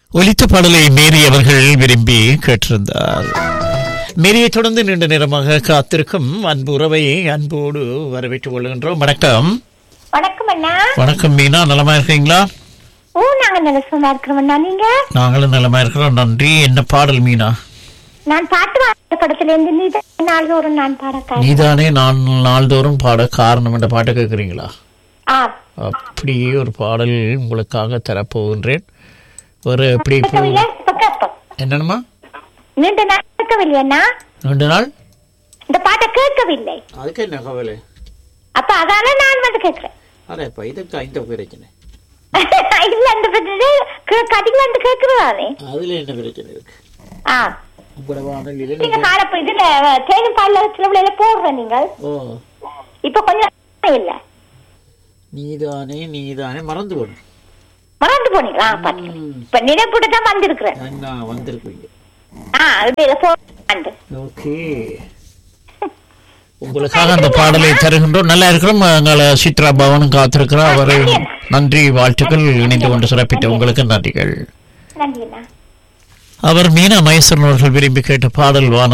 ஒலித்த பாடலை மேரி அவர்கள் விரும்பி கேட்டிருந்தார் மேரியை தொடர்ந்து நீண்ட நேரமாக காத்திருக்கும் அன்பு உறவை அன்போடு வரவேற்றுக் கொள்கின்றோம் வணக்கம் வணக்கம் அண்ணா வணக்கம் மீனா நலமா இருக்கீங்களா ஓ நாங்க நல்ல சும்மா இருக்கிறோம் அண்ணா நீங்க நாங்களும் நலமா இருக்கிறோம் நன்றி என்ன பாடல் மீனா நான் பாட்டு வாங்க படத்துல இருந்து நீ நாள்தோறும் நான் பாடக்கார நீதானே நான் நாள்தோறும் பாட காரணம் என்ற பாட்டை கேட்குறீங்களா ஆ அப்படியே ஒரு பாடல் உங்களுக்காக தரப்போகின்றேன் ஒரு எப்படி இப்போ கேட்கவில்லை இப்ப கேட்போம் என்னம்மா நீண்ட நாள் கேட்கவில்லை அண்ணா ரெண்டு நாள் இந்த பாட்டை கேட்கவில்லை அதுக்கு என்ன கவலை அப்ப அதால நான் வந்து கேட்கிறேன் அட இப்போ இதுக்கு இந்த பிரச்சனை இல்ல அந்த பிரச்சனை கடிகள் வந்து கேட்கிறதானே அதுல என்ன பிரச்சனை இருக்கு ஆ உங்களோட வானொலியில நீங்க கால இதுல தேனும் பால்ல சில போடுற நீங்கள் ஓ இப்ப கொஞ்சம் இல்ல நீதானே நீதானே மறந்து போடும் மறந்து போனீங்களா பாட்டு இப்ப நினைப்புட்டு தான் வந்திருக்கிறேன் நான் வந்திருக்கீங்க ஆ இது போட்டு ஓகே உங்களுக்காக அந்த பாடலை தருகின்றோம் நல்லா இருக்கிறோம் எங்களை சித்ரா பவனும் காத்திருக்கிறோம் அவர் நன்றி வாழ்த்துக்கள் இணைந்து கொண்டு சிறப்பித்த உங்களுக்கு நன்றிகள் நன்றி அண்ணா அவர் மீனா மகேஸ்வரன் அவர்கள் விரும்பி கேட்ட பாடல் வான